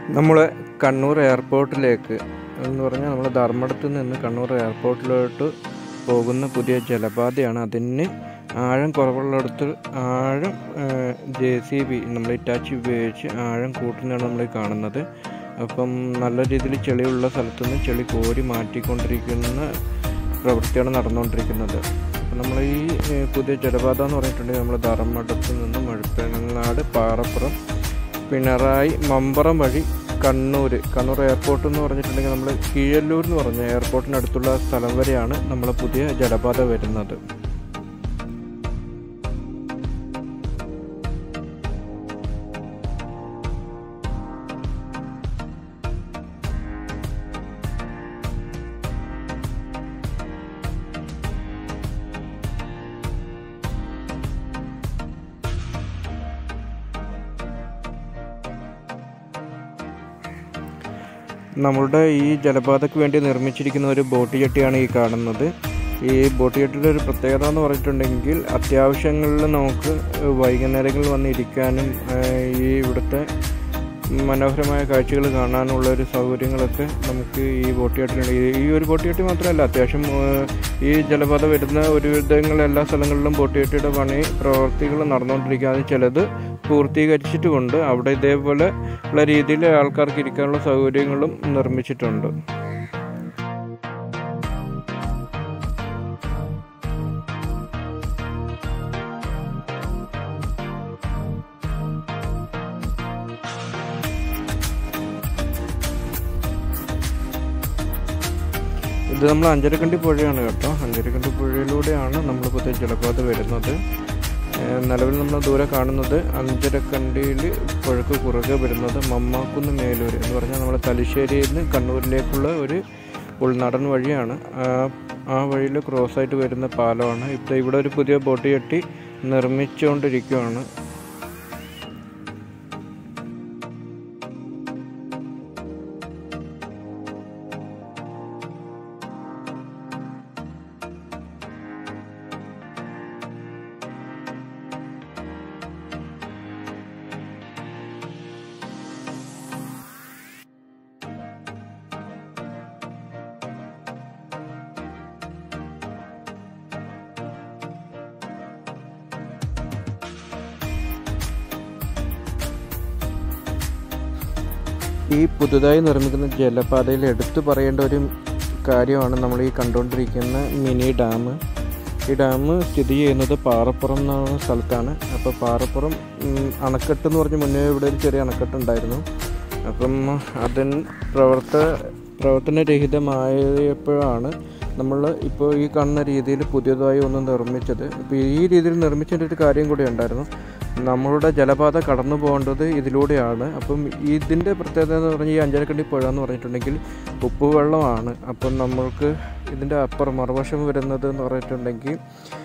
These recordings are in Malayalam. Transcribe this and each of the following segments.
നമ്മൾ കണ്ണൂർ എയർപോർട്ടിലേക്ക് എന്ന് പറഞ്ഞാൽ നമ്മൾ ധർമ്മടത്ത് നിന്ന് കണ്ണൂർ എയർപോർട്ടിലോട്ട് പോകുന്ന പുതിയ ജലപാതയാണ് അതിന് ആഴം കുറവുള്ളിടത്ത് ആഴം ജെ സി ബി നമ്മൾ ഇറ്റാച്ചി ഉപയോഗിച്ച് ആഴം കൂട്ടുന്നതാണ് നമ്മൾ ഈ കാണുന്നത് അപ്പം നല്ല രീതിയിൽ ചെളിയുള്ള സ്ഥലത്തു നിന്ന് ചെളി കോരി മാറ്റിക്കൊണ്ടിരിക്കുന്ന പ്രവൃത്തിയാണ് നടന്നുകൊണ്ടിരിക്കുന്നത് അപ്പം നമ്മൾ ഈ ഏഹ്, പുതിയ ജലപാത എന്ന് പറഞ്ഞിട്ടുണ്ടെങ്കിൽ നമ്മൾ ധർമ്മടത്ത് നിന്ന് മുഴപ്പിലങ്ങാട് പാറപ്പുറം പിണറായി മമ്പറം വഴി കണ്ണൂർ കണ്ണൂർ എയർപോർട്ട് എന്ന് പറഞ്ഞിട്ടുണ്ടെങ്കിൽ നമ്മൾ കീഴല്ലൂർ എന്ന് പറഞ്ഞ എയർപോർട്ടിനടുത്തുള്ള സ്ഥലം വരെയാണ് നമ്മൾ പുതിയ ജലപാത വരുന്നത് നമ്മളുടെ ഈ ജലപാതയ്ക്ക് വേണ്ടി നിർമ്മിച്ചിരിക്കുന്ന ഒരു ബോട്ട് ജെട്ടിയാണ് ഈ കാണുന്നത് ഈ ബോട്ട് ജെട്ടിയുടെ ഒരു പ്രത്യേകത എന്ന് പറഞ്ഞിട്ടുണ്ടെങ്കിൽ അത്യാവശ്യങ്ങളിൽ നമുക്ക് വൈകുന്നേരങ്ങളിൽ വന്നിരിക്കാനും ഏഹ്, ഈ ഇവിടുത്തെ മനോഹരമായ കാഴ്ചകൾ കാണാനുള്ള ഒരു സൗകര്യങ്ങളൊക്കെ നമുക്ക് ഈ ബോട്ട് ജെട്ടിലുണ്ട് ഈ- ഈ ഒരു ബോട്ട് ജെട്ടി മാത്രമല്ല അത്യാവശ്യം ഏഹ്, ഈ ജലപാത വരുന്ന ഒരുവിധങ്ങൾ എല്ലാ സ്ഥലങ്ങളിലും ബോട്ട് ജെട്ടിയുടെ പണി പ്രവർത്തികൾ നടന്നുകൊണ്ടിരിക്കുക അത് ചിലത് പൂർത്തീകരിച്ചിട്ടുമുണ്ട് അവിടെ ഇതേപോലെ ഉള്ള രീതിയിൽ ആൾക്കാർക്ക് ഇരിക്കാനുള്ള സൗകര്യങ്ങളും നിർമ്മിച്ചിട്ടുണ്ട് ഇത് നമ്മൾ അഞ്ചരക്കണ്ടി പുഴയാണ് കേട്ടോ അഞ്ചരക്കണ്ടി പുഴയിലൂടെയാണ് നമ്മൾ പുതിയ ജലപാത വരുന്നത് ഏഹ് നിലവിൽ നമ്മൾ ദൂരെ കാണുന്നത് അഞ്ചരക്കണ്ടിയിൽ പുഴക്ക് കുറുകെ വരുന്നത് മമ്മാക്കുന്ന് മേലൂർ എന്ന് പറഞ്ഞാൽ നമ്മൾ തലശ്ശേരിയിൽ നിന്ന് കണ്ണൂരിലേക്കുള്ള ഒരു ഉൾനാടൻ വഴിയാണ് ആ- ആ വഴിയിൽ ക്രോസ് ആയിട്ട് വരുന്ന പാലമാണ് ഇപ്പോൾ ഇവിടെ ഒരു പുതിയ ബോട്ട് കെട്ടി നിർമ്മിച്ചുകൊണ്ടിരിക്കുകയാണ് ഈ പുതുതായി നിർമ്മിക്കുന്ന ജലപാതയിൽ എടുത്തു പറയേണ്ട ഒരു കാര്യമാണ് നമ്മൾ ഈ കണ്ടുകൊണ്ടിരിക്കുന്ന മിനി ഡാം ഈ ഡാം സ്ഥിതി ചെയ്യുന്നത് പാറപ്പുറം എന്ന സ്ഥലത്താണ് അപ്പോൾ പാറപ്പുറം ഉം, അണക്കെട്ട് എന്ന് പറഞ്ഞ് മുന്നേ ഇവിടെ ഒരു ചെറിയ അണക്കെട്ട് ഉണ്ടായിരുന്നു അപ്പം അതിന് പ്രവർത്ത പ്രവർത്തനരഹിതമായപ്പോഴാണ് നമ്മൾ ഇപ്പോൾ ഈ കാണുന്ന രീതിയിൽ പുതിയതായി ഒന്ന് നിർമ്മിച്ചത് ഇപ്പോൾ ഈ രീതിയിൽ നിർമ്മിച്ചതിൻ്റെ ഒരു കാര്യം കൂടി ഉണ്ടായിരുന്നു നമ്മളുടെ ജലപാത കടന്നു പോകേണ്ടത് ഇതിലൂടെയാണ് അപ്പം ഇതിൻ്റെ പ്രത്യേകത എന്ന് പറഞ്ഞാൽ ഈ അഞ്ചരക്കണ്ടി പുഴ എന്ന് പറഞ്ഞിട്ടുണ്ടെങ്കിൽ ഉപ്പുവെള്ളമാണ് അപ്പം നമ്മൾക്ക് ഇതിൻ്റെ അപ്പുറം മറുവശം വരുന്നത് എന്ന് പറഞ്ഞിട്ടുണ്ടെങ്കിൽ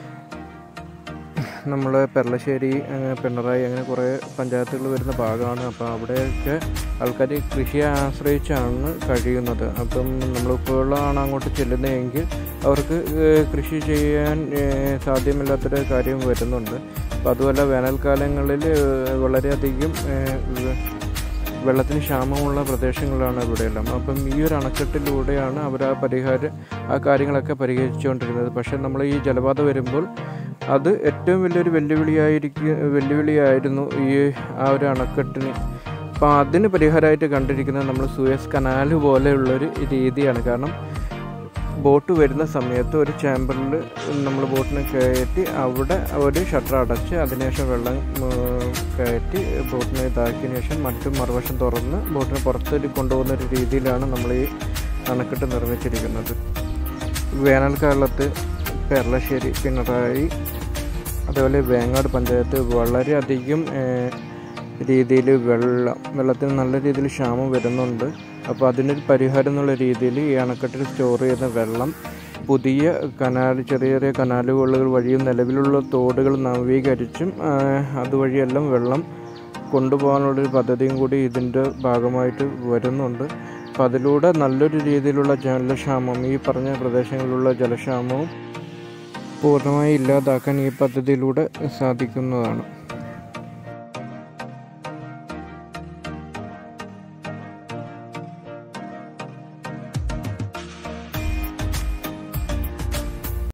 നമ്മൾ പെരളശ്ശേരി അങ്ങനെ പിണറായി അങ്ങനെ കുറേ പഞ്ചായത്തുകൾ വരുന്ന ഭാഗമാണ് അപ്പോൾ അവിടെയൊക്കെ ആൾക്കാർ കൃഷിയെ ആശ്രയിച്ചാണ് കഴിയുന്നത് അപ്പം നമ്മൾ ഉപ്പുവെള്ളമാണ് അങ്ങോട്ട് ചെല്ലുന്നതെങ്കിൽ അവർക്ക് ഏഹ്, കൃഷി ചെയ്യാൻ ഏഹ്, സാധ്യമല്ലാത്തൊരു കാര്യം വരുന്നുണ്ട് അപ്പോൾ അതുപോലെ വേനൽക്കാലങ്ങളിൽ ഏഹ്, വളരെയധികം ഏഹ്, വെ- വെള്ളത്തിന് ക്ഷാമമുള്ള പ്രദേശങ്ങളാണ് ഇവിടെയെല്ലാം അപ്പം ഈ ഒരു അണക്കെട്ടിലൂടെയാണ് അവർ ആ പരിഹാരം ആ കാര്യങ്ങളൊക്കെ പരിഹരിച്ചുകൊണ്ടിരുന്നത് പക്ഷേ നമ്മൾ ഈ ജലപാത വരുമ്പോൾ അത് ഏറ്റവും വലിയൊരു വെല്ലുവിളിയായിരിക്കും വെല്ലുവിളിയായിരുന്നു ഈ ആ ഒരു അണക്കെട്ടിന് അപ്പോൾ അതിന് പരിഹാരമായിട്ട് കണ്ടിരിക്കുന്നത് നമ്മൾ സൂയസ് കനാൽ പോലെയുള്ളൊരു രീതിയാണ് കാരണം ബോട്ട് വരുന്ന സമയത്ത് ഒരു ചാമ്പറിൽ നമ്മൾ ബോട്ടിനെ കയറ്റി അവിടെ ഒരു ഷട്ടർ അടച്ച് അതിനുശേഷം വെള്ളം ഉം, കയറ്റി ബോട്ടിനെ ഇതാക്കിയതിന് ശേഷം മറ്റു മറുവശം തുറന്ന് ബോട്ടിനെ പുറത്തേക്ക് കൊണ്ടുപോകുന്ന ഒരു രീതിയിലാണ് നമ്മൾ ഈ അണക്കെട്ട് നിർമ്മിച്ചിരിക്കുന്നത് വേനൽക്കാലത്ത് പെരളശ്ശേരി പിണറായി അതുപോലെ വേങ്ങാട് പഞ്ചായത്ത് വളരെയധികം രീതിയിൽ വെള്ളം വെള്ളത്തിന് നല്ല രീതിയിൽ ക്ഷാമം വരുന്നുണ്ട് അപ്പോൾ അതിനൊരു പരിഹാരം എന്നുള്ള രീതിയിൽ ഈ അണക്കെട്ടിൽ സ്റ്റോർ ചെയ്യുന്ന വെള്ളം പുതിയ കനാൽ ചെറിയ ചെറിയ കനാലുകൾ വഴിയും നിലവിലുള്ള തോടുകൾ നവീകരിച്ചും ആ, അതുവഴിയെല്ലാം വെള്ളം കൊണ്ടുപോകാനുള്ളൊരു പദ്ധതിയും കൂടി ഇതിൻ്റെ ഭാഗമായിട്ട് വരുന്നുണ്ട് അപ്പോൾ അതിലൂടെ നല്ലൊരു രീതിയിലുള്ള ജലക്ഷാമം ഈ പറഞ്ഞ പ്രദേശങ്ങളിലുള്ള ജലക്ഷാമവും പൂർണ്ണമായി ഇല്ലാതാക്കാൻ ഈ പദ്ധതിയിലൂടെ സാധിക്കുന്നതാണ്